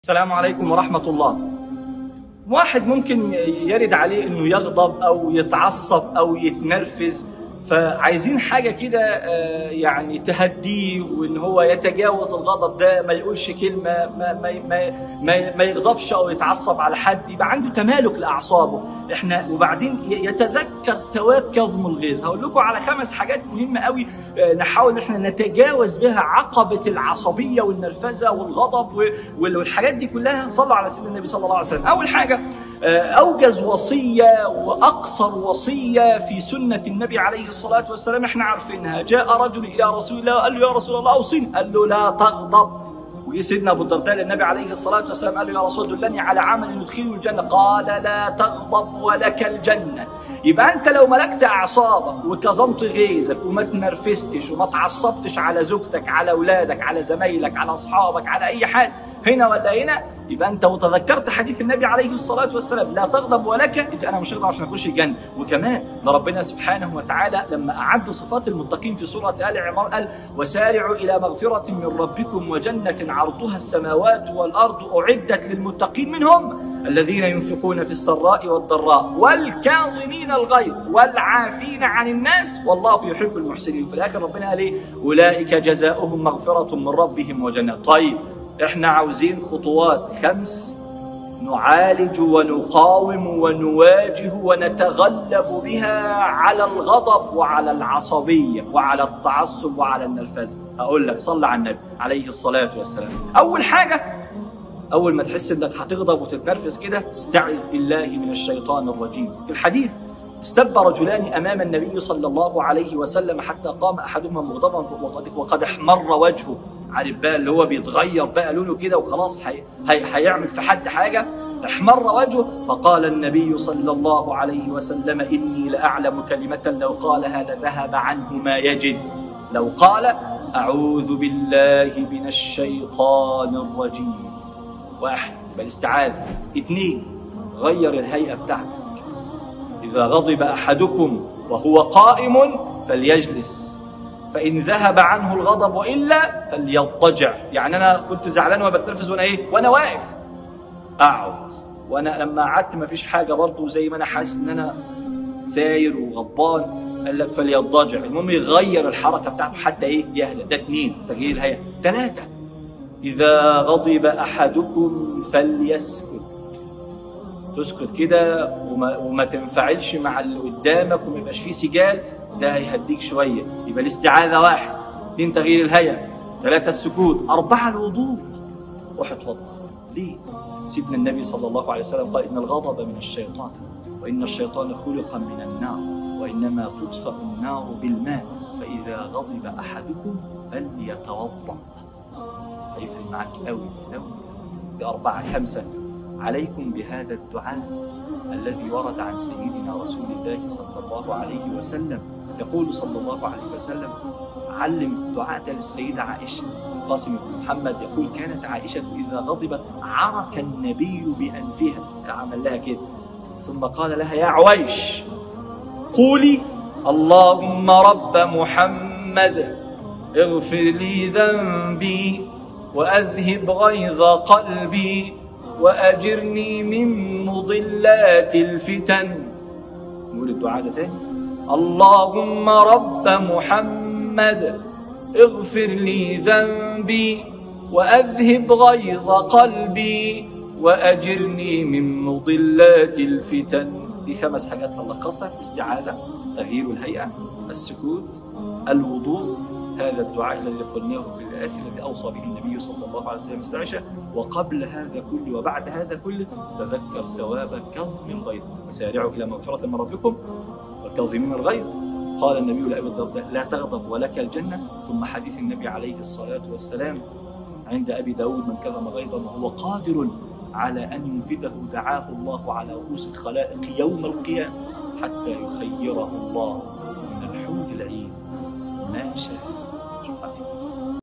السلام عليكم ورحمة الله واحد ممكن يرد عليه انه يغضب او يتعصب او يتنرفز فعايزين حاجة كده آه، يعني تهديه وان هو يتجاوز الغضب ده ما يقولش كلمة ما, ما, ما, ما, ما يغضبش او يتعصب على حد يبقى عنده تمالك لاعصابه احنا وبعدين ي- يتذكر ثواب كظم الغيظ هقول لكم على خمس حاجات مهمة قوي آه، نحاول ان احنا نتجاوز بها عقبة العصبية والنرفزة والغضب و- وال- والحاجات دي كلها صلوا على سيدنا النبي صلى الله عليه وسلم اول حاجة آه، اوجز وصية واقصر وصية في سنة النبي عليه الصلاة والسلام احنا عارفينها جاء رجل الى رسول الله قال له يا رسول الله اوصيني قال له لا تغضب وجي سيدنا ابو الدرداء للنبي عليه الصلاه والسلام قال له يا رسول دلني على عمل يدخله الجنه قال لا تغضب ولك الجنه يبقى انت لو ملكت اعصابك وكظمت غيظك وما تنرفزتش وما تعصبتش على زوجتك على اولادك على زمايلك على اصحابك على اي حد هنا ولا هنا يبقى انت وتذكرت حديث النبي عليه الصلاه والسلام لا تغضب ولك انت انا مش هغضب عشان اخش الجنه وكمان ده ربنا سبحانه وتعالى لما اعد صفات المتقين في سوره ال عمران قال وسارعوا الى مغفره من ربكم وجنه عرضها السماوات والارض اعدت للمتقين منهم الذين ينفقون في السراء والضراء والكاظمين الغيظ والعافين عن الناس والله يحب المحسنين في الاخر ربنا قال ايه اولئك جزاؤهم مغفره من ربهم وجنه طيب احنا عاوزين خطوات خمس نعالج ونقاوم ونواجه ونتغلب بها على الغضب وعلى العصبية وعلى التعصب وعلى النرفزة أقول لك صلى على النبي عليه الصلاة والسلام أول حاجة أول ما تحس إنك هتغضب وتتنرفز كده استعذ بالله من الشيطان الرجيم في الحديث استب رجلان أمام النبي صلى الله عليه وسلم حتى قام أحدهما مغضبا وقد- وقد احمر وجهه عارف بقى اللي هو بيتغير بقى لونه كده وخلاص هي هي هيعمل في حد حاجة احمر وجهه فقال النبي صلى الله عليه وسلم إني لأعلم كلمة لو قالها لذهب عنه ما يجد لو قال أعوذ بالله من الشيطان الرجيم واحد يبقى الاستعاذة اثنين غير الهيئة بتاعتك إذا غضب أحدكم وهو قائم فليجلس فإن ذهب عنه الغضب وإلا فليضطجع يعني أنا كنت زعلان وبتنرفز وأنا إيه وأنا واقف أقعد وأنا لما قعدت مفيش حاجة برضه زي ما أنا حاسس إن أنا ثاير وغضبان قال لك فليضطجع المهم يغير الحركة بتاعته حتى إيه يهدى ده اثنين تغيير الهيئة ثلاثة إذا غضب أحدكم فليسكت تسكت كده وما, وما تنفعلش مع اللي قدامك وما يبقاش فيه سجال ده هيهديك شويه يبقى الاستعاذه واحد اثنين تغيير الهيئه ثلاثه السكوت اربعه الوضوء روح اتوضا ليه؟ سيدنا النبي صلى الله عليه وسلم قال ان الغضب من الشيطان وان الشيطان خلق من النار وانما تطفأ النار بالماء فاذا غضب احدكم فليتوضا هيفرق معاك قوي قوي بأربعة خمسة عليكم بهذا الدعاء الذي ورد عن سيدنا رسول الله صلى الله عليه وسلم يقول صلى الله عليه وسلم علم الدعاء ده للسيدة عائشة القاسم بن محمد يقول كانت عائشة إذا غضبت عرك النبي بأنفها عمل لها كده ثم قال لها يا عويش قولي اللهم رب محمد اغفر لي ذنبي واذهب غيظ قلبي واجرني من مضلات الفتن نقول الدعاء ده تاني اللهم رب محمد اغفر لي ذنبي واذهب غيظ قلبي واجرني من مضلات الفتن دي خمس حاجات هنلخصها استعاذه تغيير الهيئه السكوت الوضوء هذا الدعاء الذي قلناه في الاخر الذي اوصى به النبي صلى الله عليه وسلم سيدة عائشه وقبل هذا كله وبعد هذا كله تذكر ثواب كظم الغيظ وسارعوا الى مغفره من ربكم والكاظمين الغيظ قال النبي لابي الدرداء لا تغضب ولك الجنه ثم حديث النبي عليه الصلاه والسلام عند ابي داود من كظم غيظا وهو قادر على ان ينفذه دعاه الله على رؤوس الخلائق يوم القيامه حتى يخيره الله من الحور العين ما شاء